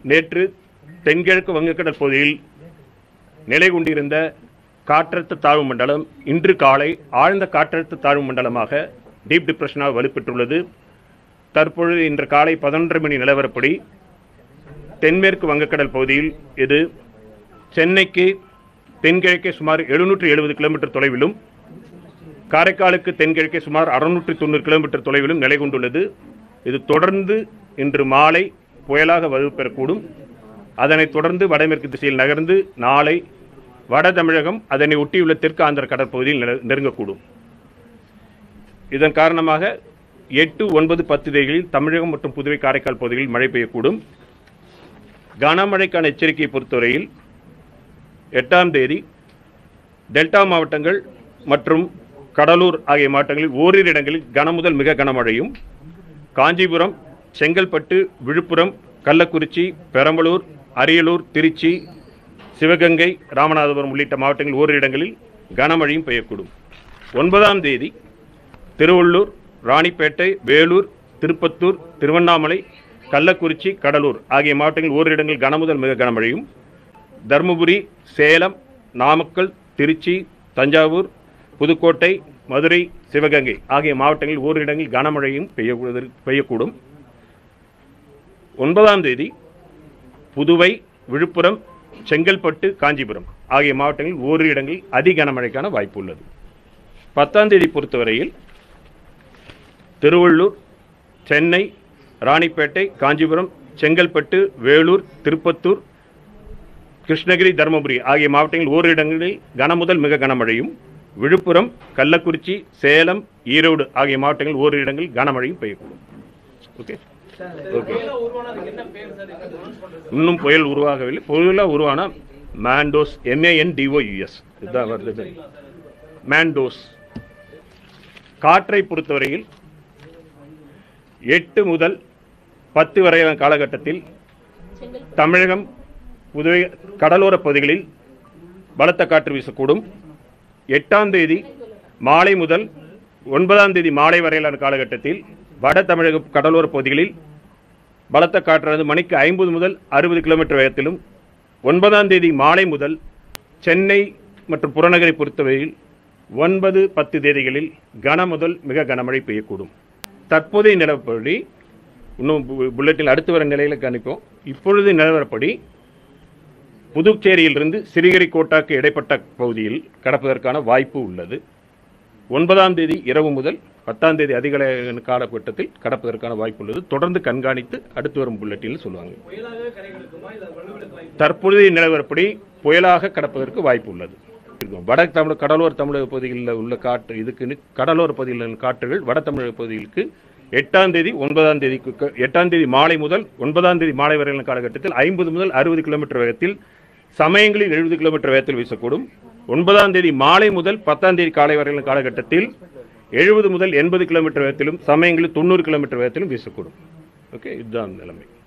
நேற்று தென்கிழக்கு வங்கக்கடல் பகுதியில் நிலை கொண்டிருந்த காற்றழுத்த தாழ்வு மண்டலம் இன்று காலை ஆழ்ந்த காற்றழுத்த தாழ்வு மண்டலமாக டீப் டிப்ரெஷனாக வலுப்பெற்றுள்ளது தற்பொழுது இன்று காலை பதினொன்றரை மணி நிலவரப்படி தென்மேற்கு வங்கக்கடல் பகுதியில் இது சென்னைக்கு தென்கிழக்கே சுமார் எழுநூற்றி எழுபது கிலோமீட்டர் தொலைவிலும் காரைக்காலுக்கு தென்கிழக்கே சுமார் அறுநூற்றி தொண்ணூறு கிலோமீட்டர் தொலைவிலும் நிலை கொண்டுள்ளது இது தொடர்ந்து இன்று மாலை புயலாக வலுப்பெறக்கூடும் அதனைத் தொடர்ந்து வடமேற்கு திசையில் நகர்ந்து நாளை வட தமிழகம் அதனை ஒட்டியுள்ள தெற்கு ஆந்திர கடற்பகுதியில் நில- நெருங்கக்கூடும் இதன் காரணமாக எட்டு ஒன்பது பத்து தேதிகளில் தமிழகம் மற்றும் புதுவை காரைக்கால் பகுதிகளில் மழை பெய்யக்கூடும் கனமழைக்கான எச்சரிக்கையை பொறுத்தவரையில் எட்டாம் தேதி டெல்டா மாவட்டங்கள் மற்றும் கடலூர் ஆகிய மாவட்டங்களில் ஓரிரு இடங்களில் கனமுதல் மிக கனமழையும் காஞ்சிபுரம் செங்கல்பட்டு விழுப்புரம் கள்ளக்குறிச்சி பெரம்பலூர் அரியலூர் திருச்சி சிவகங்கை ராமநாதபுரம் உள்ளிட்ட மாவட்டங்களில் ஓரிரு இடங்களில் கனமழையும் பெய்யக்கூடும் ஒன்பதாம் தேதி திருவள்ளூர் ராணிப்பேட்டை வேலூர் திருப்பத்தூர் திருவண்ணாமலை கள்ளக்குறிச்சி கடலூர் ஆகிய மாவட்டங்களில் ஓரிரு இடங்களில் கனமுதல் மிக கனமழையும் தருமபுரி சேலம் நாமக்கல் திருச்சி தஞ்சாவூர் புதுக்கோட்டை மதுரை சிவகங்கை ஆகிய மாவட்டங்களில் ஓரிரு இடங்களில் கனமழையும் பெய்ய பெய்யக்கூடும் ஒன்பதாம் தேதி புதுவை விழுப்புரம் செங்கல்பட்டு காஞ்சிபுரம் ஆகிய மாவட்டங்களில் ஓரிரு இடங்களில் அதி கனமழைக்கான வாய்ப்பு உள்ளது பத்தாம் தேதி பொறுத்தவரையில் திருவள்ளூர் சென்னை ராணிப்பேட்டை காஞ்சிபுரம் செங்கல்பட்டு வேலூர் திருப்பத்தூர் கிருஷ்ணகிரி தருமபுரி ஆகிய மாவட்டங்களில் ஓரிரு இடங்களில் கனமுதல் மிக கனமழையும் விழுப்புரம் கள்ளக்குறிச்சி சேலம் ஈரோடு ஆகிய மாவட்டங்களில் ஓரிரு இடங்களில் கனமழையும் பெய்யக்கூடும் ஓகே ஓகே இன்னும் புயல் உருவாகவில்லை புயலாக உருவான மேண்டோஸ் எம்ஏஎன்டிஓயுஎஸ் இதுதான் வருது மேண்டோஸ் காற்றை பொறுத்தவரையில் எட்டு முதல் பத்து வரையிலான காலகட்டத்தில் தமிழகம் புதுவை கடலோர பகுதிகளில் பலத்த காற்று வீசக்கூடும் எட்டாம் தேதி மாலை முதல் ஒன்பதாம் தேதி மாலை வரையிலான காலகட்டத்தில் வட தமிழக கடலோர பகுதிகளில் பலத்த காற்றானது மணிக்கு ஐம்பது முதல் அறுபது கிலோமீட்டர் வேகத்திலும் ஒன்பதாம் தேதி மாலை முதல் சென்னை மற்றும் புறநகரை பொறுத்தவரையில் ஒன்பது பத்து தேதிகளில் கன முதல் மிக கனமழை பெய்யக்கூடும் தற்போதைய நிலவரப்படி இன்னும் பு- புல்லட்டில் அடுத்து வர நிலையில கணிப்போம் இப்பொழுது நிலவரப்படி புதுச்சேரியிலிருந்து சிறுகரிக்கோட்டாக்கு இடைப்பட்ட பகுதியில் கடப்பதற்கான வாய்ப்பு உள்ளது ஒன்பதாம் தேதி இரவு முதல் பத்தாம் தேதி அதிகாலை காலகட்டத்தில் கடப்பதற்கான வாய்ப்பு உள்ளது தொடர்ந்து கண்காணித்து அடுத்து வரும் புல்லட்டில் சொல்லுவாங்க தற்பொழுதைய நிலவரப்படி புயலாக கடப்பதற்கு வாய்ப்பு உள்ளது இருக்கும். வட தமிழ் கடலோர தமிழக பகுதிகளில் உள்ள காற்று இதுக்குன்னு கடலோர பகுதியில் உள்ள காற்றுகள் வட தமிழக பகுதிகளுக்கு எட்டாம் தேதி ஒன்பதாம் தேதிக்கு க- எட்டாம் தேதி மாலை முதல் ஒன்பதாம் தேதி மாலை வரையிலான காலகட்டத்தில் ஐம்பது முதல் அறுபது கிலோமீட்டர் வேகத்தில் சமயங்களில் எழுபது கிலோமீட்டர் வேகத்தில் வீசக்கூடும் ஒன்பதாம் தேதி மாலை முதல் பத்தாம் தேதி காலை வரையிலான காலகட்டத்தில் எழுபது முதல் எண்பது கிலோமீட்டர் வேகத்திலும் சமயங்களில் தொண்ணூறு கிலோமீட்டர் வேகத்திலும் வீசக்கூடும் ஓகே இதுதான் நிலைமை